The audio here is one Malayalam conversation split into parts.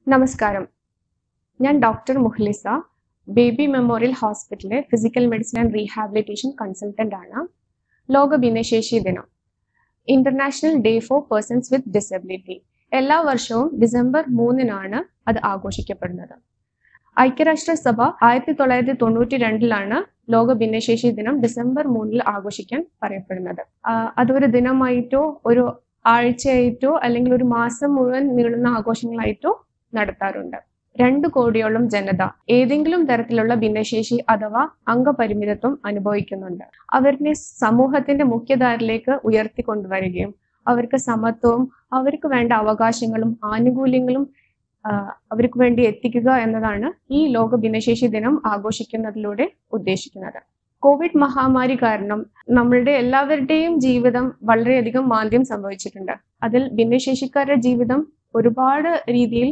നമസ്കാരം ഞാൻ ഡോക്ടർ മുഹ്ലിസ ബേബി മെമ്മോറിയൽ ഹോസ്പിറ്റലിലെ physical medicine and rehabilitation consultant ആണ് ലോക ഭിന്നശേഷി ദിനം international day for persons with disability എല്ലാ വർഷവും ഡിസംബർ മൂന്നിനാണ് അത് ആഘോഷിക്കപ്പെടുന്നത് ഐക്യരാഷ്ട്രസഭ ആയിരത്തി തൊള്ളായിരത്തി തൊണ്ണൂറ്റി രണ്ടിലാണ് ലോക ഭിന്നശേഷി ദിനം ഡിസംബർ മൂന്നിൽ ആഘോഷിക്കാൻ പറയപ്പെടുന്നത് ആ, അതൊരു ദിനമായിട്ടോ ഒരു ആഴ്ചയായിട്ടോ അല്ലെങ്കിൽ ഒരു മാസം മുഴുവൻ നീളുന്ന ആഘോഷങ്ങളായിട്ടോ നടത്താറുണ്ട് രണ്ട് കോടിയോളം ജനത ഏതെങ്കിലും തരത്തിലുള്ള ഭിന്നശേഷി അഥവാ അംഗപരിമിതത്വം അനുഭവിക്കുന്നുണ്ട് അവരിനെ സമൂഹത്തിന്റെ മുഖ്യധാരയിലേക്ക് ഉയർത്തിക്കൊണ്ടുവരികയും അവർക്ക് സമത്വവും അവർക്ക് വേണ്ട അവകാശങ്ങളും ആനുകൂല്യങ്ങളും ആ, അവർക്ക് വേണ്ടി എത്തിക്കുക എന്നതാണ് ഈ ലോക ഭിന്നശേഷി ദിനം ആഘോഷിക്കുന്നതിലൂടെ ഉദ്ദേശിക്കുന്നത് കോവിഡ് മഹാമാരി കാരണം നമ്മളുടെ എല്ലാവരുടെയും ജീവിതം വളരെയധികം മാന്ദ്യം സംഭവിച്ചിട്ടുണ്ട് അതിൽ ഭിന്നശേഷിക്കാരുടെ ജീവിതം ഒരുപാട് രീതിയിൽ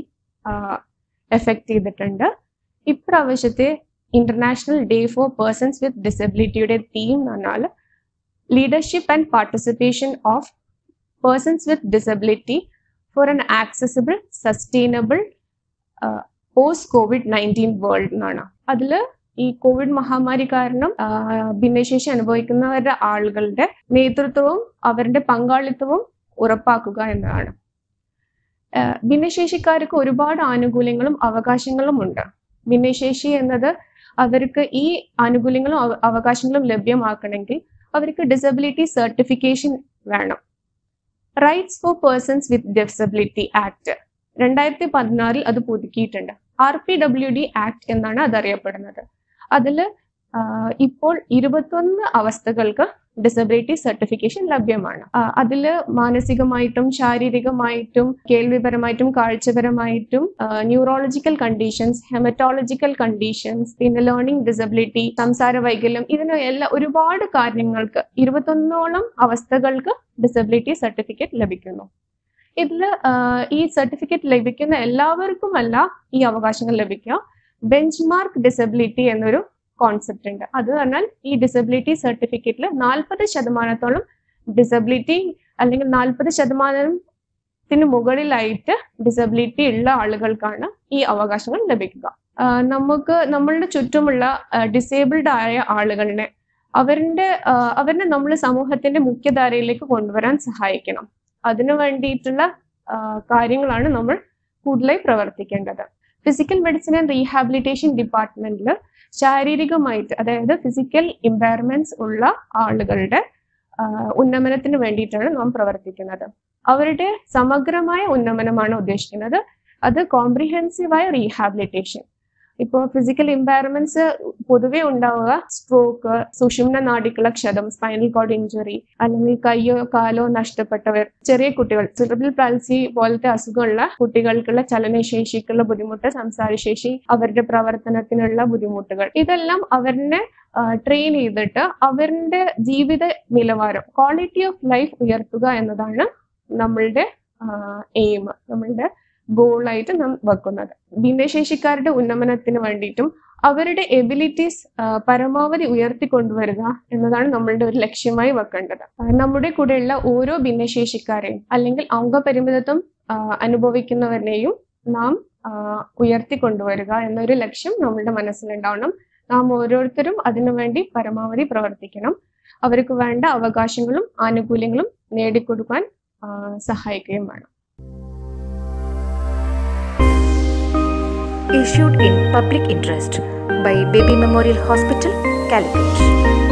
എഫക്ട് ചെയ്തിട്ടുണ്ട് ഇപ്രാവശ്യത്തെ international day for persons with ഡിസബിലിറ്റിയുടെ തീം എന്ന് പറഞ്ഞാൽ leadership and participation of persons with disability for an accessible sustainable post covid nineteen world എന്നാണ് അതിൽ ഈ കോവിഡ് മഹാമാരി കാരണം ആ, ഭിന്നശേഷി അനുഭവിക്കുന്നവരുടെ ആളുകളുടെ നേതൃത്വവും അവരുടെ പങ്കാളിത്തവും ഉറപ്പാക്കുക എന്നതാണ് ആ, ഭിന്നശേഷിക്കാർക്ക് ഒരുപാട് ആനുകൂല്യങ്ങളും അവകാശങ്ങളും ഉണ്ട് ഭിന്നശേഷി എന്നത് അവർക്ക് ഈ ആനുകൂല്യങ്ങളും അവ- അവകാശങ്ങളും ലഭ്യമാക്കണമെങ്കിൽ അവർക്ക് ഡിസബിലിറ്റി സർട്ടിഫിക്കേഷൻ വേണം rights for persons with disability act രണ്ടായിരത്തി പതിനാറിൽ അത് പുതുക്കിയിട്ടുണ്ട് R P W D act എന്നാണ് അത് അറിയപ്പെടുന്നത് അതിൽ ഇപ്പോൾ ഇരുപത്തൊന്ന് അവസ്ഥകൾക്ക് ഡിസബിലിറ്റി സർട്ടിഫിക്കേഷൻ ലഭ്യമാണ് അതിൽ മാനസികമായിട്ടും ശാരീരികമായിട്ടും കേൾവിപരമായിട്ടും കാഴ്ചപരമായിട്ടും ന്യൂറോളജിക്കൽ കണ്ടീഷൻസ് ഹെമറ്റോളജിക്കൽ കണ്ടീഷൻസ് പിന്നെ ലേണിംഗ് ഡിസബിലിറ്റി സംസാര വൈകല്യം ഇതിന് എല്ലാ ഒരുപാട് കാര്യങ്ങൾക്ക് ഇരുപത്തൊന്നോളം അവസ്ഥകൾക്ക് ഡിസബിലിറ്റി സർട്ടിഫിക്കറ്റ് ലഭിക്കുന്നു ഇതിൽ ഈ സർട്ടിഫിക്കറ്റ് ലഭിക്കുന്ന എല്ലാവർക്കുമല്ല ഈ അവകാശങ്ങൾ ലഭിക്കുക ബെഞ്ച് മാർക്ക് ഡിസബിലിറ്റി എന്നൊരു കോൺസെപ്റ്റ് ഉണ്ട് അത് പറഞ്ഞാൽ ഈ ഡിസബിലിറ്റി സർട്ടിഫിക്കറ്റിൽ നാൽപ്പത് ശതമാനത്തോളം ഡിസബിലിറ്റി അല്ലെങ്കിൽ നാൽപ്പത് ശതമാനത്തിന് മുകളിലായിട്ട് ഡിസബിലിറ്റി ഉള്ള ആളുകൾക്കാണ് ഈ അവകാശങ്ങൾ ലഭിക്കുക ആ, നമുക്ക് നമ്മളുടെ ചുറ്റുമുള്ള ഡിസേബിൾഡ് ആയ ആളുകളെ അവരുടെ ആ, അവരെ നമ്മൾ സമൂഹത്തിന്റെ മുഖ്യധാരയിലേക്ക് കൊണ്ടുവരാൻ സഹായിക്കണം അതിനു വേണ്ടിയിട്ടുള്ള ആ, കാര്യങ്ങളാണ് നമ്മൾ കൂടുതലായി പ്രവർത്തിക്കേണ്ടത് ഫിസിക്കൽ മെഡിസിൻ ആൻഡ് റീഹാബിലിറ്റേഷൻ ഡിപ്പാർട്ട്മെന്റിൽ ശാരീരികമായിട്ട് അതായത് ഫിസിക്കൽ ഇമ്പയർമെന്റ്സ് ഉള്ള ആളുകളുടെ ആ, ഉന്നമനത്തിന് വേണ്ടിയിട്ടാണ് നാം പ്രവർത്തിക്കുന്നത് അവരുടെ സമഗ്രമായ ഉന്നമനമാണ് ഉദ്ദേശിക്കുന്നത് അത് കോംപ്രിഹെൻസീവായ റീഹാബിലിറ്റേഷൻ ഇപ്പോൾ ഫിസിക്കൽ ഇമ്പയർമെന്റ്സ് പൊതുവെ ഉണ്ടാവുക സ്ട്രോക്ക് സുഷുമ്ന നാഡിക്കുള്ള ക്ഷതം സ്പൈനൽ കോഡ് ഇഞ്ചുറി അല്ലെങ്കിൽ കയ്യോ കാലോ നഷ്ടപ്പെട്ടവർ ചെറിയ കുട്ടികൾ സിറബിൾ പാൽസി പോലത്തെ അസുഖമുള്ള കുട്ടികൾക്കുള്ള ചലനശേഷിക്കുള്ള ബുദ്ധിമുട്ട് സംസാരശേഷി അവരുടെ പ്രവർത്തനത്തിനുള്ള ബുദ്ധിമുട്ടുകൾ ഇതെല്ലാം അവരിനെ ട്രെയിൻ ചെയ്തിട്ട് അവരുടെ ജീവിത നിലവാരം ക്വാളിറ്റി ഓഫ് ലൈഫ് ഉയർത്തുക എന്നതാണ് നമ്മളുടെ എയിം നമ്മളുടെ ഗോളായിട്ട് നാം വെക്കുന്നത് ഭിന്നശേഷിക്കാരുടെ ഉന്നമനത്തിന് വേണ്ടിയിട്ടും അവരുടെ എബിലിറ്റീസ് പരമാവധി ഉയർത്തിക്കൊണ്ടുവരിക എന്നതാണ് നമ്മളുടെ ഒരു ലക്ഷ്യമായി വെക്കേണ്ടത് ആ, നമ്മുടെ കൂടെയുള്ള ഓരോ ഭിന്നശേഷിക്കാരെയും അല്ലെങ്കിൽ അംഗപരിമിതത്വം ആ, അനുഭവിക്കുന്നവരെയും നാം ആ, ഉയർത്തിക്കൊണ്ടുവരിക എന്നൊരു ലക്ഷ്യം നമ്മളുടെ മനസ്സിലുണ്ടാവണം നാം ഓരോരുത്തരും അതിനുവേണ്ടി പരമാവധി പ്രവർത്തിക്കണം അവർക്ക് വേണ്ട അവകാശങ്ങളും ആനുകൂല്യങ്ങളും നേടിക്കൊടുക്കാൻ ആ, സഹായിക്കുകയും വേണം issued in public interest by Baby Memorial Hospital, Calicut.